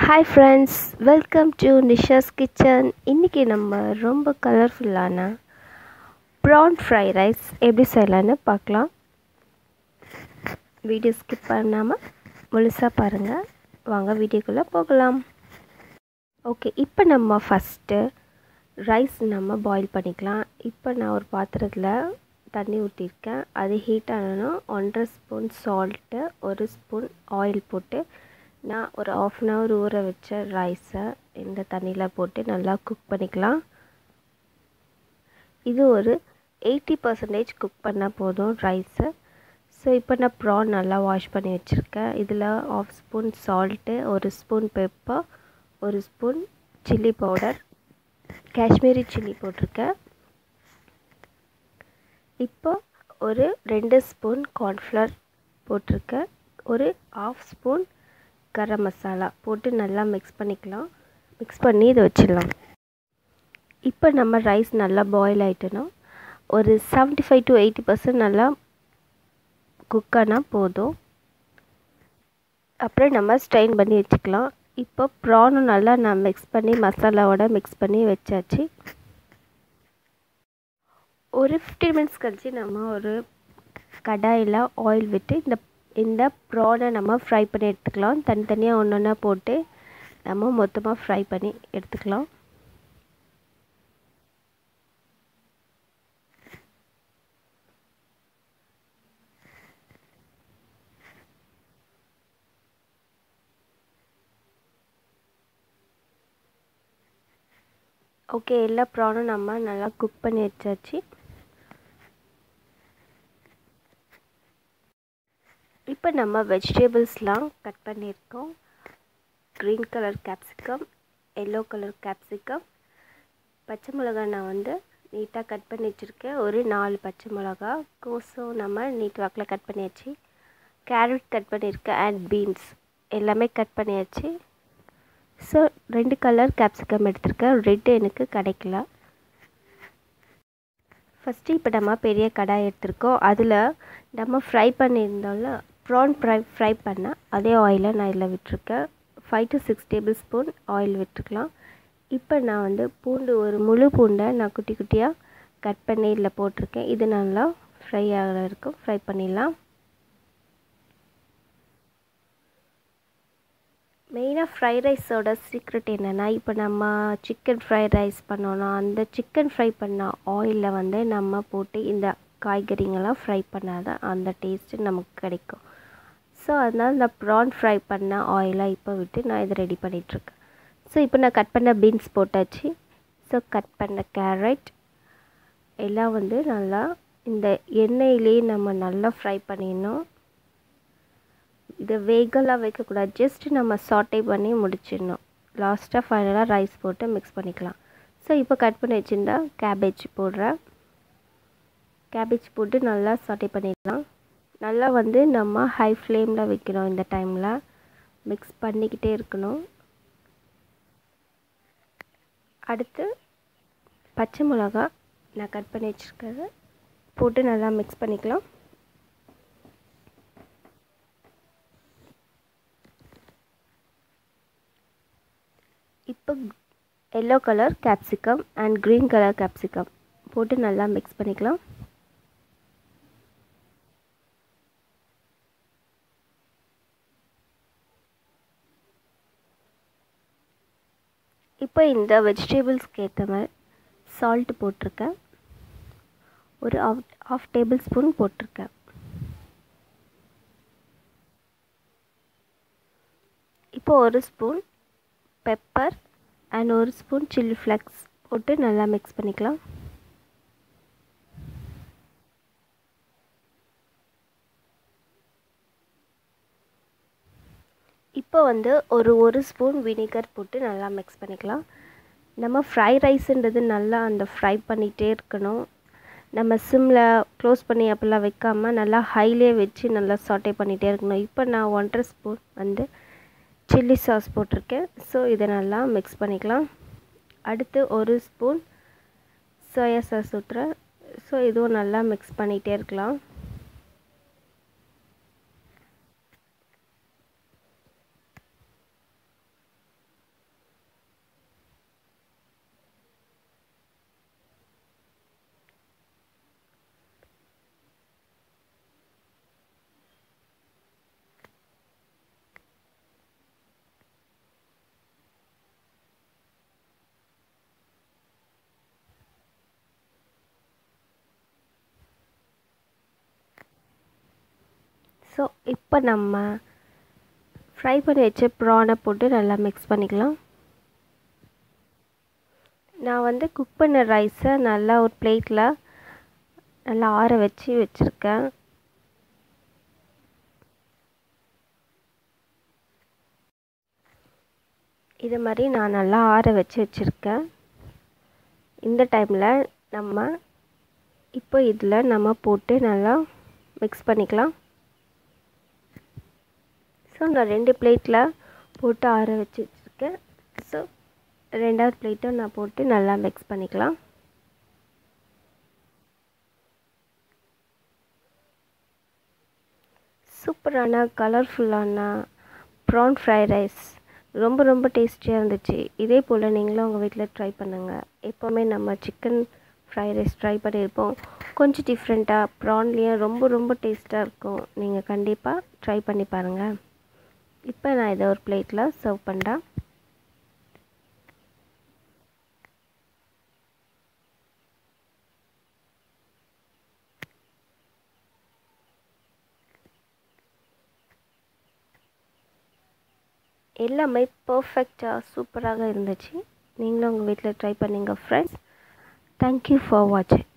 hi friends welcome to Nisha's kitchen இன்றைக்கி நம்ம ரொம்ப கலர்ஃபுல்லான ப்ரான் ஃப்ரை ரைஸ் எப்படி செய்யலான்னு பார்க்கலாம் வீடியோ ஸ்கிப் பண்ணாமல் முழுசாக பாருங்கள் வாங்க வீடியோக்குள்ளே போகலாம் ஓகே இப்போ நம்ம ஃபஸ்ட்டு ரைஸ் நம்ம பாயில் பண்ணிக்கலாம் இப்போ நான் ஒரு பாத்திரத்தில் தண்ணி ஊற்றிருக்கேன் அது ஹீட் ஆனதும் ஒன்றரை ஸ்பூன் சால்ட்டு ஒரு ஸ்பூன் ஆயில் போட்டு நான் ஒரு ஆஃப் அன் ஹவர் ஊற வச்ச ரைஸை இந்த தண்ணியில் போட்டு நல்லா குக் பண்ணிக்கலாம் இது ஒரு எயிட்டி பர்சன்டேஜ் குக் பண்ணால் போதும் ரைஸு ஸோ இப்போ நான் ப்ரான் நல்லா வாஷ் பண்ணி வச்சுருக்கேன் இதில் ஆஃப் ஸ்பூன் சால்ட்டு ஒரு ஸ்பூன் பெப்பர் ஒரு spoon chilli powder Kashmiri chilli போட்டிருக்கேன் இப்போ ஒரு ரெண்டு ஸ்பூன் கார்ன்ஃப்ளவர் போட்டிருக்கேன் ஒரு ஆஃப் ஸ்பூன் கரம் மசாலா போட்டு நல்லா மிக்ஸ் பண்ணிக்கலாம் மிக்ஸ் பண்ணி இதை வச்சிடலாம் இப்போ நம்ம ரைஸ் நல்லா பாயில் ஆகிட்டோன்னா ஒரு seventy five to eighty percent நல்லா குக் ஆனால் போதும் அப்புறம் நம்ம ஸ்ட்ரெயின் பண்ணி வச்சுக்கலாம் இப்போ ப்ரானும் நல்லா நான் மிக்ஸ் பண்ணி மசாலாவோட மிக்ஸ் பண்ணி வச்சாச்சு ஒரு ஃபிஃப்டீன் மினிட்ஸ் கழிச்சு நம்ம ஒரு கடாயில் ஆயில் விட்டு இந்த இந்த ப்ரானை நம்ம ஃப்ரை பண்ணி எடுத்துக்கலாம் தனித்தனியாக ஒன்று ஒன்றா போட்டு நம்ம மொத்தமாக ஃப்ரை பண்ணி எடுத்துக்கலாம் ஓகே எல்லா ப்ரானும் நம்ம நல்லா குக் பண்ணி வச்சாச்சு இப்போ நம்ம வெஜிடபிள்ஸ்லாம் கட் பண்ணியிருக்கோம் green colour capsicum yellow colour capsicum பச்சை மிளகா நான் வந்து நீட்டாக கட் பண்ணி வச்சுருக்கேன் ஒரு நாலு பச்சை மிளகா கோஸும் நம்ம நீட் வாக்கில் கட் பண்ணியாச்சு கேரட் கட் பண்ணியிருக்கேன் அண்ட் பீன்ஸ் எல்லாமே கட் பண்ணியாச்சு ஸோ ரெண்டு கலர் கேப்சிகம் எடுத்திருக்கேன் ரெட்டு எனக்கு கிடைக்கல ஃபஸ்ட்டு இப்போ நம்ம பெரிய கடாய் எடுத்திருக்கோம் அதில் நம்ம ஃப்ரை பண்ணியிருந்தோம்ல ப்ரான் ஃப்ரை ஃப்ரை பண்ண அதே ஆயிலை நான் இதில் விட்டுருக்கேன் five to six tablespoon oil விட்டுருக்கலாம் இப்போ நான் வந்து பூண்டு ஒரு முழு பூண்டை நான் குட்டி குட்டியாக கட் பண்ணி இதில் போட்டிருக்கேன் இது நல்லா ஃப்ரை ஆகிற இருக்கும் ஃப்ரை பண்ணிடலாம் மெயினாக ஃப்ரைட் ரைஸோட சீக்ரெட் என்னென்னா இப்போ நம்ம சிக்கன் ஃப்ரைட் ரைஸ் பண்ணோன்னா அந்த சிக்கன் ஃப்ரை பண்ண ஆயிலில் வந்து நம்ம போட்டு இந்த காய்கறிங்கெல்லாம் ஃப்ரை பண்ணாதான் அந்த டேஸ்ட்டு நமக்கு கிடைக்கும் ஸோ அதனால் இந்த ப்ரான் ஃப்ரை பண்ண ஆயிலை இப்போ விட்டு நான் இதை ரெடி பண்ணிகிட்ருக்கேன் ஸோ இப்போ நான் கட் பண்ண பீன்ஸ் போட்டாச்சு ஸோ கட் பண்ண கேரட் எல்லாம் வந்து நல்லா இந்த எண்ணெயிலே நம்ம நல்லா ஃப்ரை பண்ணிடணும் இதை வேகலாம் வைக்கக்கூடாது ஜஸ்ட் நம்ம சாட்டை பண்ணி முடிச்சிடணும் லாஸ்ட்டாக ஃபைனலாக ரைஸ் போட்டு மிக்ஸ் பண்ணிக்கலாம் ஸோ இப்போ கட் பண்ணி வச்சுருந்தா கேபேஜ் போடுறேன் கேபேஜ் போட்டு நல்லா சாட்டை பண்ணிடலாம் நல்லா வந்து நம்ம ஹை ஃப்ளேமில் வைக்கணும் இந்த டைமில் மிக்ஸ் பண்ணிக்கிட்டே இருக்கணும் அடுத்து பச்சை மிளகா நான் கட் பண்ணி வச்சுருக்கிறது போட்டு நல்லா மிக்ஸ் பண்ணிக்கலாம் இப்போ yellow colour capsicum and green colour capsicum போட்டு நல்லா மிக்ஸ் பண்ணிக்கலாம் இப்போ இந்த வெஜிடபிள்ஸ்க்கு ஏற்ற மாதிரி சால்ட்டு போட்டிருக்கேன் ஒரு ஆஃப் ஆஃப் டேபிள் ஸ்பூன் போட்டிருக்கேன் இப்போ ஒரு ஸ்பூன் பெப்பர் அண்ட் ஒரு ஸ்பூன் சில்லி ஃப்ளக்ஸ் போட்டு நல்லா மிக்ஸ் பண்ணிக்கலாம் இப்போ வந்து ஒரு ஒரு ஸ்பூன் வினிகர் போட்டு நல்லா மிக்ஸ் பண்ணிக்கலாம் நம்ம ஃப்ரை ரைஸுன்றது நல்லா அந்த ஃப்ரை பண்ணிகிட்டே இருக்கணும் நம்ம சிம்மில் க்ளோஸ் பண்ணி அப்படிலாம் வைக்காமல் நல்லா ஹைலே வச்சு நல்லா சாட்டே பண்ணிகிட்டே இருக்கணும் இப்போ நான் ஒன்றரை ஸ்பூன் வந்து சில்லி சாஸ் போட்டிருக்கேன் ஸோ இதை நல்லா மிக்ஸ் பண்ணிக்கலாம் அடுத்து ஒரு ஸ்பூன் சோயா சாஸ் ஊற்றுறேன் ஸோ இதுவும் நல்லா மிக்ஸ் பண்ணிகிட்டே இருக்கலாம் ஸோ இப்போ நம்ம ஃப்ரை பண்ணி வச்ச ப்ரானை போட்டு நல்லா மிக்ஸ் பண்ணிக்கலாம் நான் வந்து குக் பண்ண ரைஸை நல்லா ஒரு பிளேட்டில் நல்லா ஆற வச்சு வச்சுருக்கேன் இது மாதிரி நான் நல்லா ஆற வச்சு வச்சுருக்கேன் இந்த டைமில் நம்ம இப்போ இதில் நம்ம போட்டு நல்லா மிக்ஸ் பண்ணிக்கலாம் ஸோ நான் ரெண்டு பிளேட்டில் போட்டு ஆற வச்சு வச்சுருக்கேன் ஸோ ரெண்டாவது பிளேட்டும் நான் போட்டு நல்லா மிக்ஸ் பண்ணிக்கலாம் சூப்பரான கலர்ஃபுல்லான ப்ரான் ஃப்ரைட் ரைஸ் ரொம்ப ரொம்ப டேஸ்டியாக இருந்துச்சு இதே போல் நீங்களும் உங்கள் வீட்டில் ட்ரை பண்ணுங்கள் எப்போவுமே நம்ம சிக்கன் ஃப்ரைட் ரைஸ் ட்ரை பண்ணியிருப்போம் கொஞ்சம் டிஃப்ரெண்ட்டாக ப்ரான்லேயும் ரொம்ப ரொம்ப டேஸ்ட்டாக இருக்கும் நீங்கள் கண்டிப்பாக ட்ரை பண்ணி பாருங்கள் இப்போ நான் இதை ஒரு பிளேட்டில் சர்வ் பண்ணுறேன் எல்லாமே பர்ஃபெக்டாக சூப்பராக இருந்துச்சு நீங்களும் உங்கள் வீட்டில் ட்ரை பண்ணுங்கள் ஃப்ரெண்ட்ஸ் தேங்க்யூ ஃபார் வாட்சிங்